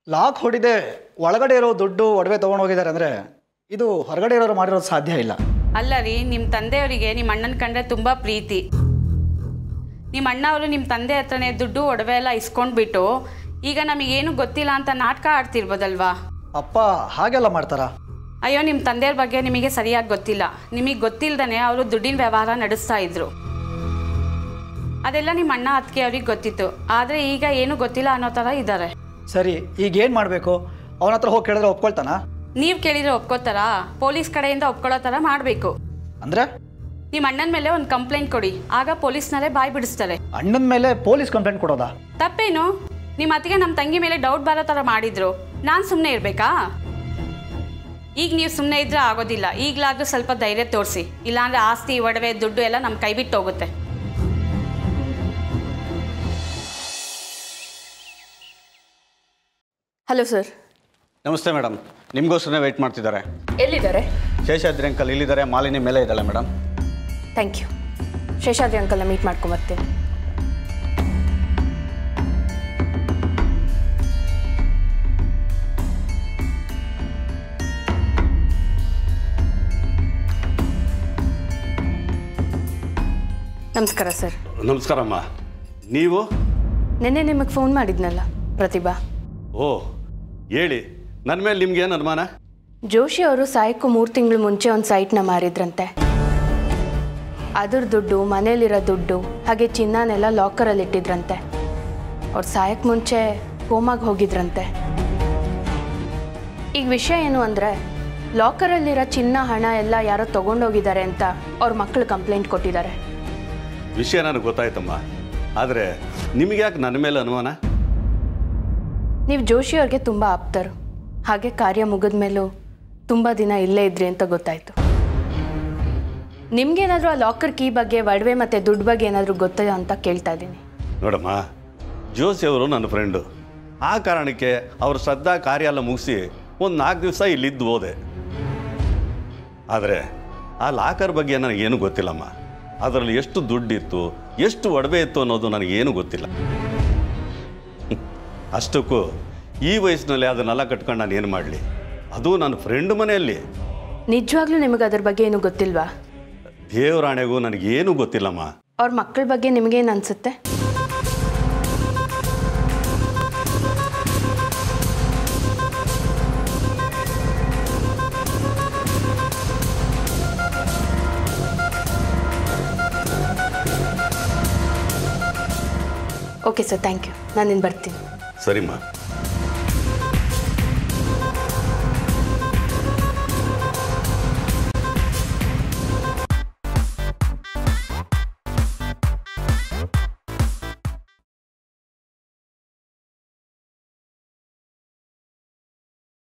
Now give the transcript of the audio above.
lock ಹೊಡಿದೆ ಒಳಗಡೆ ಇರೋ ದುಡ್ಡು ಒಡವೆ ತೊಗೊಂಡು ಹೋಗಿದ್ದಾರೆ ಅಂದರೆ ಇದು ಹೊರಗಡೆ ಇರೋರು ಮಾಡಿರೋದು ಸಾಧ್ಯ ಇಲ್ಲ ಅಲ್ಲ ರೀ ನಿಮ್ಮ ತಂದೆಯವರಿಗೆ ನಿಮ್ಮ ಅಣ್ಣನ ಕಂಡ್ರೆ ತುಂಬ ಪ್ರೀತಿ ನಿಮ್ಮ ಅಣ್ಣ ಅವರು ನಿಮ್ಮ ತಂದೆ ಹತ್ರನೇ ದುಡ್ಡು ಒಡವೆ ಎಲ್ಲ ಇಸ್ಕೊಂಡ್ಬಿಟ್ಟು ಈಗ ನಮಗೇನು ಗೊತ್ತಿಲ್ಲ ಅಂತ ನಾಟಕ ಆಡ್ತಿರ್ಬೋದಲ್ವಾ ಅಪ್ಪ ಹಾಗೆಲ್ಲ ಮಾಡ್ತಾರಾ ಅಯ್ಯೋ ನಿಮ್ಮ ತಂದೆಯವ್ರ ಬಗ್ಗೆ ನಿಮಗೆ ಸರಿಯಾಗಿ ಗೊತ್ತಿಲ್ಲ ನಿಮಗೆ ಗೊತ್ತಿಲ್ಲದೇ ಅವರು ದುಡ್ಡಿನ ವ್ಯವಹಾರ ನಡೆಸ್ತಾ ಇದ್ರು ಅದೆಲ್ಲ ನಿಮ್ಮ ಅಣ್ಣ ಅತ್ತಿಗೆ ಅವ್ರಿಗೆ ಗೊತ್ತಿತ್ತು ಆದರೆ ಈಗ ಏನು ಗೊತ್ತಿಲ್ಲ ಅನ್ನೋ ಥರ ಇದ್ದಾರೆ ಸರಿ ಈಗ ಏನು ಮಾಡಬೇಕು ಅವನ ಹತ್ರ ಹೋಗಿ ಕೇಳಿದ್ರೆ ಒಪ್ಕೊಳ್ತಾನಾ ನೀವು ಕೇಳಿದ್ರೆ ಒಪ್ಕೋತಾರಾ ಪೊಲೀಸ್ ಕಡೆಯಿಂದ ಒಪ್ಕೊಳ್ಳೋ ಥರ ಮಾಡಬೇಕು ಅಂದರೆ ನಿಮ್ಮ ಅಣ್ಣನ ಮೇಲೆ ಒಂದು ಕಂಪ್ಲೇಂಟ್ ಕೊಡಿ ಆಗ ಪೊಲೀಸ್ನಲ್ಲೇ ಬಾಯ್ ಬಿಡಿಸ್ತಾರೆ ಅಣ್ಣನ ಮೇಲೆ ಪೊಲೀಸ್ ಕಂಪ್ಲೇಂಟ್ ಕೊಡೋದಾ ತಪ್ಪೇನು ನಿಮ್ಮ ಅತ್ತಿಗೆ ನಮ್ಮ ತಂಗಿ ಮೇಲೆ ಡೌಟ್ ಬರೋ ಥರ ಮಾಡಿದ್ರು ನಾನು ಸುಮ್ಮನೆ ಇರಬೇಕಾ ಈಗ ನೀವು ಸುಮ್ಮನೆ ಇದ್ರೆ ಆಗೋದಿಲ್ಲ ಈಗಲಾದ್ರೂ ಸ್ವಲ್ಪ ಧೈರ್ಯ ತೋರಿಸಿ ಇಲ್ಲಾಂದ್ರೆ ಆಸ್ತಿ ಒಡವೆ ದುಡ್ಡು ಎಲ್ಲ ನಮ್ಮ ಕೈ ಬಿಟ್ಟು ಹೋಗುತ್ತೆ ಹಲೋ ಸರ್ ನಮಸ್ತೆ ಮೇಡಮ್ ನಿಮಗೋಸ್ಕರನೇ ವೆಯ್ಟ್ ಮಾಡ್ತಿದ್ದಾರೆ ಎಲ್ಲಿದ್ದಾರೆ ಶೇಷಾದ್ರಿ ಅಂಕಲ್ ಇಲ್ಲಿದ್ದಾರೆ ಮಾಲಿನಿ ಮೇಲೆ ಇದ್ದಾಳೆ ಮೇಡಮ್ ಥ್ಯಾಂಕ್ ಯು ಶೇಷಾದ್ರಿ ಅಂಕಲ್ನ ಮೀಟ್ ಮಾಡ್ಕೊಂಬರ್ತೀನಿ ನಮಸ್ಕಾರ ಸರ್ ನಮಸ್ಕಾರಮ್ಮ ನೀವು ನಿನ್ನೆ ನಿಮಗೆ ಫೋನ್ ಮಾಡಿದ್ನಲ್ಲ ಪ್ರತಿಭಾ ಓ ಹೇಳಿ ನನ್ನ ಮೇಲೆ ನಿಮ್ಗೇನು ಅನುಮಾನ ಜೋಶಿ ಅವರು ಸಾಯಕ್ಕೂ ಮೂರು ತಿಂಗಳು ಮುಂಚೆ ಒಂದು ಸೈಟ್ನ ಮಾರಿದ್ರಂತೆ ಅದ್ರ ದುಡ್ಡು ಮನೇಲಿರೋ ದುಡ್ಡು ಹಾಗೆ ಚಿನ್ನನೆಲ್ಲ ಲಾಕರಲ್ಲಿ ಇಟ್ಟಿದ್ರಂತೆ ಅವ್ರು ಸಾಯಕ್ಕೆ ಮುಂಚೆ ಕೋಮಾಗಿ ಹೋಗಿದ್ರಂತೆ ಈಗ ವಿಷಯ ಏನು ಅಂದರೆ ಲಾಕರಲ್ಲಿರೋ ಚಿನ್ನ ಹಣ ಎಲ್ಲ ಯಾರೋ ತೊಗೊಂಡೋಗಿದ್ದಾರೆ ಅಂತ ಅವ್ರ ಮಕ್ಕಳು ಕಂಪ್ಲೇಂಟ್ ಕೊಟ್ಟಿದ್ದಾರೆ ವಿಷಯ ನನಗೆ ಗೊತ್ತಾಯ್ತಮ್ಮ ಆದರೆ ನಿಮಗೆ ಯಾಕೆ ನನ್ನ ಮೇಲೆ ಅನುಮಾನ ನೀವು ಜೋಶಿ ಅವ್ರಿಗೆ ತುಂಬ ಆಪ್ತರು ಹಾಗೆ ಕಾರ್ಯ ಮುಗಿದ ಮೇಲೂ ತುಂಬ ದಿನ ಇಲ್ಲೇ ಇದ್ರಿ ಅಂತ ಗೊತ್ತಾಯಿತು ನಿಮ್ಗೇನಾದರೂ ಆ ಲಾಕರ್ ಕೀ ಬಗ್ಗೆ ಒಡವೆ ಮತ್ತು ದುಡ್ಡು ಬಗ್ಗೆ ಏನಾದರೂ ಗೊತ್ತಾ ಅಂತ ಕೇಳ್ತಾ ಇದ್ದೀನಿ ನೋಡಮ್ಮ ಜೋಸಿ ಅವರು ನನ್ನ ಫ್ರೆಂಡು ಆ ಕಾರಣಕ್ಕೆ ಅವ್ರ ಶ್ರದ್ಧಾ ಕಾರ್ಯ ಎಲ್ಲ ಮುಗಿಸಿ ಒಂದು ನಾಲ್ಕು ದಿವಸ ಇಲ್ಲಿದ್ದು ಹೋದೆ ಆದರೆ ಆ ಲಾಕರ್ ಬಗ್ಗೆ ನನಗೇನು ಗೊತ್ತಿಲ್ಲಮ್ಮ ಅದರಲ್ಲಿ ಎಷ್ಟು ದುಡ್ಡಿತ್ತು ಎಷ್ಟು ಒಡವೆ ಇತ್ತು ಅನ್ನೋದು ನನಗೇನು ಗೊತ್ತಿಲ್ಲ ಅಷ್ಟಕ್ಕೂ ಈ ವಯಸ್ಸಿನಲ್ಲಿ ಅದನ್ನೆಲ್ಲ ಕಟ್ಕೊಂಡು ನಾನು ಏನು ಮಾಡಲಿ ಅದು ನನ್ನ ಫ್ರೆಂಡ್ ಮನೆಯಲ್ಲಿ ನಿಜವಾಗ್ಲೂ ನಿಮಗೆ ಅದ್ರ ಬಗ್ಗೆ ಏನು ಗೊತ್ತಿಲ್ವಾ ದೇವರಾಣೆಗೂ ನನಗೇನು ಗೊತ್ತಿಲ್ಲಮ್ಮ ಅವ್ರ ಮಕ್ಕಳ ಬಗ್ಗೆ ನಿಮಗೇನು ಅನಿಸುತ್ತೆ ಓಕೆ ಸರ್ ಥ್ಯಾಂಕ್ ಯು ನಾನು ಇನ್ನು ಬರ್ತೀನಿ ಸರಿಮ್ಮ